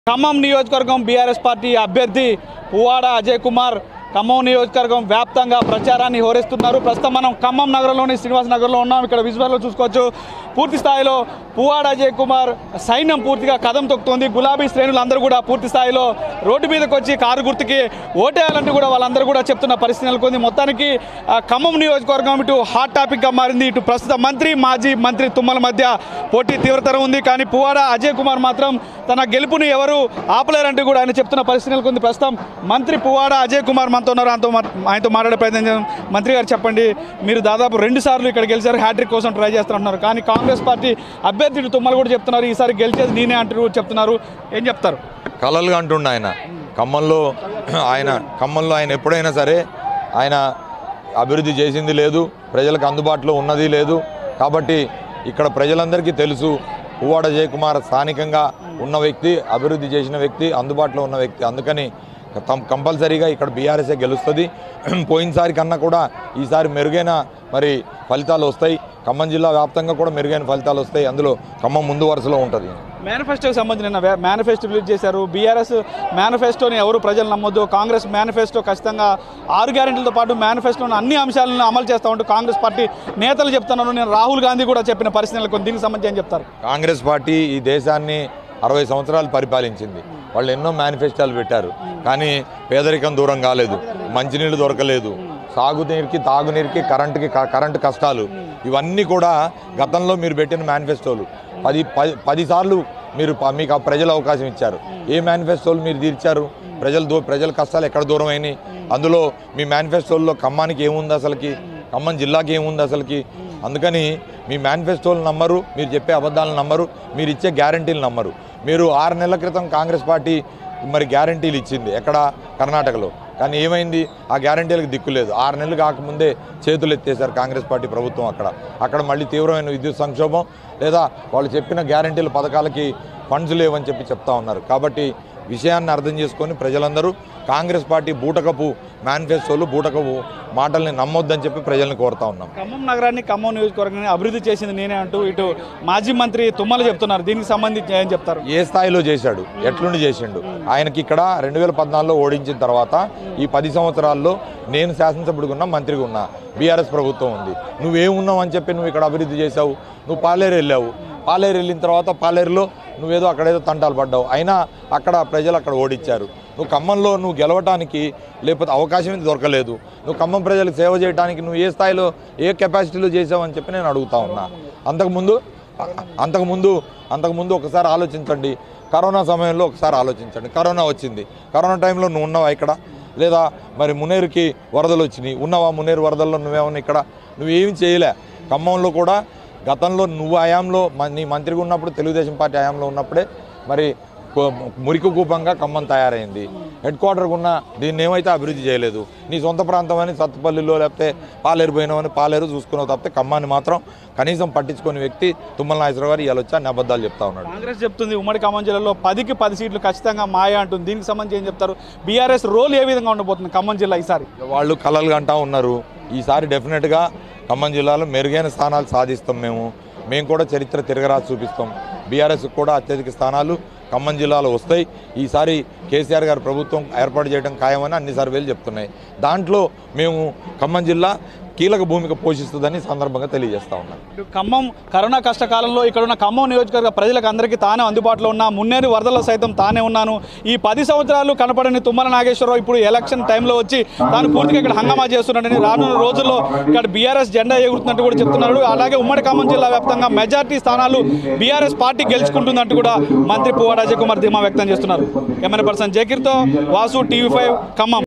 ఖమ్మం నియోజకవర్గం BRS party అభ్యర్థి పువ్వాడ అజయ్ కుమార్ ఖమ్మం నియోజకవర్గం వ్యాప్తంగా ప్రచారాన్ని హోరెస్తున్నారు ప్రస్తుతం మనం ఖమ్మం నగరంలోని శ్రీనివాస నగర్లో ఉన్నాం ఇక్కడ విజువల్లో చూసుకోవచ్చు పూర్తి స్థాయిలో పువ్వాడ అజయ్ కుమార్ సైన్యం పూర్తిగా కదం తొక్కుతోంది గులాబీ శ్రేణులు అందరూ కూడా పూర్తి స్థాయిలో రోడ్డు మీదకి వచ్చి కారు గుర్తుకి ఓటేయాలంటూ కూడా వాళ్ళందరూ కూడా చెప్తున్న పరిస్థితి నెలకొంది మొత్తానికి ఆ, ఖమ్మం నియోజకవర్గం ఇటు హాట్ టాపిక్గా మారింది ఇటు ప్రస్తుత మంత్రి మాజీ మంత్రి తుమ్మల మధ్య పోటీ తీవ్రతరం ఉంది కానీ పువ్వాడ అజయ్ కుమార్ మాత్రం తన గెలుపుని ఎవరు ఆపలేరంటూ కూడా ఆయన చెప్తున్న పరిస్థితి నెలకొంది ప్రస్తుతం మంత్రి పువ్వాడ అజయ్ కుమార్ మనతో ఉన్నారు ఆయనతో మా- ఆయనతో మాట్లాడే ప్రయత్నం చేద్దాం మంత్రి గారు చెప్పండి మీరు దాదాపు రెండు సార్లు ఇక్కడ గెలిచారు హ్యాట్రిక్ కోసం ట్రై చేస్తున్నారు కానీ కాంగ్రెస్ పార్టీ అభ్యర్థి తుమ్మలు కూడా చెప్తున్నారు ఈసారి గెలిచేది నేనే అంటూ చెప్తున్నారు ఏం చెప్తారు కలలుగా అంటుండే ఆయన ఖమ్మంలో ఆయన ఖమ్మంలో ఆయన ఎప్పుడైనా సరే ఆయన అభివృద్ధి చేసింది లేదు ప్రజలకు అందుబాటులో ఉన్నది లేదు కాబట్టి ఇక్కడ ప్రజలందరికీ తెలుసు పువ్వాడ జయకుమార్ స్థానికంగా ఉన్న వ్యక్తి అభివృద్ధి చేసిన వ్యక్తి అందుబాటులో ఉన్న వ్యక్తి అందుకని కం- కంపల్సరీగా ఇక్కడ బీఆర్ఎస్ఏ గెలుస్తుంది పోయినసారి కన్నా కూడా ఈసారి మెరుగైన మరి ఫలితాలు వస్తాయి ఖమ్మం జిల్లా వ్యాప్తంగా కూడా మెరుగైన ఫలితాలు వస్తాయి అందులో ఖమ్మం ముందు వరుసలో ఉంటుంది మేనిఫెస్టోకి సంబంధించిన వే- మేనిఫెస్టో రిలీజ్ చేశారు బీఆర్ఎస్ మేనిఫెస్టోని ఎవరు ప్రజలు నమ్మొద్దు కాంగ్రెస్ మేనిఫెస్టో ఖచ్చితంగా ఆరు గ్యారెంటీలతో పాటు మేనిఫెస్టోని అన్ని అంశాలను అమలు చేస్తా ఉంటూ కాంగ్రెస్ పార్టీ నేతలు చెప్తున్నారు నేను రాహుల్ గాంధీ కూడా చెప్పిన పరిస్థితులకు దీనికి సంబంధించి ఏం చెప్తారు కాంగ్రెస్ పార్టీ ఈ దేశాన్ని అరవై సంవత్సరాలు పరిపాలించింది వాళ్ళు ఎన్నో మేనిఫెస్టోలు పెట్టారు కానీ పేదరికం దూరం కాలేదు మంచినీళ్ళు దొరకలేదు సాగునీరుకి తాగునీరుకి కరెంటుకి క- కరెంటు కష్టాలు ఇవన్నీ కూడా గతంలో మీరు పెట్టిన మేనిఫెస్టోలు పది పది పదిసార్లు మీరు ప- మీకు ఆ ప్రజలు అవకాశం ఇచ్చారు ఏ మేనిఫెస్టోలు మీరు తీర్చారు ప్రజలు దూ ప్రజల కష్టాలు ఎక్కడ దూరం అయినాయి అందులో మీ మేనిఫెస్టోల్లో ఖమ్మానికి ఏముంది అసలుకి ఖమ్మం జిల్లాకి ఏముంది అసలుకి అందుకని మీ మేనిఫెస్టోలు నమ్మరు మీరు చెప్పే అబద్ధాలను నమ్మరు మీరు ఇచ్చే గ్యారంటీలు నమ్మరు మీరు ఆరు నెలల క్రితం కాంగ్రెస్ పార్టీ మరి గ్యారంటీలు ఇచ్చింది ఎక్కడ కర్ణాటకలో కానీ ఏమైంది ఆ గ్యారంటీలకు దిక్కు లేదు ఆరు నెలలు కాకముందే చేతులు ఎత్తేసారు కాంగ్రెస్ పార్టీ ప్రభుత్వం అక్కడ అక్కడ మళ్ళీ తీవ్రమైన విద్యుత్ సంక్షోభం లేదా వాళ్ళు చెప్పిన గ్యారంటీల పథకాలకి ఫండ్స్ లేవని చెప్పి చెప్తా ఉన్నారు కాబట్టి విషయాన్ని అర్థం చేసుకొని ప్రజలందరూ కాంగ్రెస్ పార్టీ బూటకపు మేనిఫెస్టోలు బూటకపు మాటల్ని నమ్మొద్దని చెప్పి ప్రజల్ని కోరుతా ఉన్నాం ఖమ్మం నగరాన్ని ఖమ్మం నియోజకవర్గాన్ని అభివృద్ధి చేసింది నేనే అంటూ ఇటు మాజీ మంత్రి తుమ్మలు చెప్తున్నారు దీనికి సంబంధించి ఏం చెప్తారు ఏ స్థాయిలో చేశాడు ఎట్లుండి చేసిండు ఆయనకి ఇక్కడ రెండు వేల పద్నాలుగులో ఓడించిన తర్వాత ఈ పది సంవత్సరాల్లో నేను శాసనసభ్యుడిగా ఉన్నా మంత్రిగా ఉన్నా బీఆర్ఎస్ ప్రభుత్వం ఉంది నువ్వేమున్నావు అని చెప్పి నువ్వు ఇక్కడ అభివృద్ధి చేశావు నువ్వు పాలేరు వెళ్ళావు పాలేరు వెళ్ళిన తర్వాత పాలేరులో నువ్వేదో అక్కడేదో తంటాలు పడ్డావు అయినా అక్కడ ప్రజలు అక్కడ ఓడించారు నువ్వు ఖమ్మంలో నువ్వు గెలవటానికి లేకపోతే అవకాశం ఇది దొరకలేదు నువ్వు ఖమ్మం ప్రజలకు సేవ చేయడానికి నువ్వు ఏ స్థాయిలో ఏ కెపాసిటీలో చేసావు అని చెప్పి నేను అడుగుతా ఉన్నా అంతకుముందు అంతకుముందు అంతకుముందు ఒకసారి ఆలోచించండి కరోనా సమయంలో ఒకసారి ఆలోచించండి కరోనా వచ్చింది కరోనా టైంలో నువ్వు ఉన్నావా ఇక్కడ లేదా మరి మునేరుకి వరదలు వచ్చినాయి ఉన్నావా మునేరు వరదల్లో నువ్వేమన్నా ఇక్కడ నువ్వేమి చేయలే ఖమ్మంలో కూడా గతంలో నువ్వు హయాంలో మ- నీ మంత్రిగా ఉన్నప్పుడు తెలుగుదేశం పార్టీ హయాంలో ఉన్నప్పుడే మరి కో- మురికి కూపంగా ఖమ్మం తయారైంది హెడ్ క్వార్టర్గా ఉన్న దీన్ని ఏమైతే అభివృద్ధి చేయలేదు నీ సొంత ప్రాంతం అని సత్తుపల్లిలో లేకపోతే పాలేరు పోయినామని పాలేరు చూసుకున్నావు తప్పితే ఖమ్మాన్ని మాత్రం కనీసం పట్టించుకునే వ్యక్తి తుమ్మల నాగేశ్వరరావు గారు ఇవాళ వచ్చి అన్ని అబద్ధాలు చెప్తా ఉన్నాడు కాంగ్రెస్ చెప్తుంది ఉమ్మడి ఖమ్మం జిల్లాలో పదికి పది సీట్లు ఖచ్చితంగా మాయ అంటుంది దీనికి సంబంధించి ఏం చెప్తారు బీఆర్ఎస్ రోల్ ఏ విధంగా ఉండబోతుంది ఖమ్మం జిల్లా ఈసారి వాళ్ళు కలలు అంటా ఉన్నారు ఈసారి డెఫినెట్గా ఖమ్మం జిల్లాలో మెరుగైన స్థానాలు సాధిస్తాం మేము మేము కూడా చరిత్ర తిరగరాసి చూపిస్తాం బీఆర్ఎస్ కూడా అత్యధిక స్థానాలు ఖమ్మం జిల్లాలో వస్తాయి ఈసారి కేసీఆర్ గారి ప్రభుత్వం ఏర్పాటు చేయడం ఖాయమని అన్ని సర్వేలు చెప్తున్నాయి దాంట్లో మేము ఖమ్మం జిల్లా కీలక భూమిక పోషిస్తుందని ఈ సందర్భంగా తెలియజేస్తా ఉన్నాం ఇటు ఖమ్మం కరోనా కష్టకాలంలో ఇక్కడ ఉన్న ఖమ్మం నియోజకవర్గ ప్రజలకు అందరికీ తానే అందుబాటులో ఉన్నా మున్నేరు వరదల్లో సైతం తానే ఉన్నాను ఈ పది సంవత్సరాలు కనపడని తుమ్మల నాగేశ్వరరావు ఇప్పుడు ఎలక్షన్ టైంలో వచ్చి తాను పూర్తిగా ఇక్కడ హంగామా చేస్తున్నాడని రానున్న రోజుల్లో ఇక్కడ బీఆర్ఎస్ జెండా ఎగురుతున్నట్టు కూడా చెప్తున్నాడు అలాగే ఉమ్మడి ఖమ్మం జిల్లా వ్యాప్తంగా మెజార్టీ స్థానాలు బీఆర్ఎస్ పార్టీ గెలుచుకుంటుందంటూ కూడా మంత్రి పువ్వాడ అజయ్ కుమార్ ధీమా వ్యక్తం చేస్తున్నారు ఎమ్మెల్యే పర్సన్ జకీర్తో వాసు టీవీ ఫైవ్ ఖమ్మం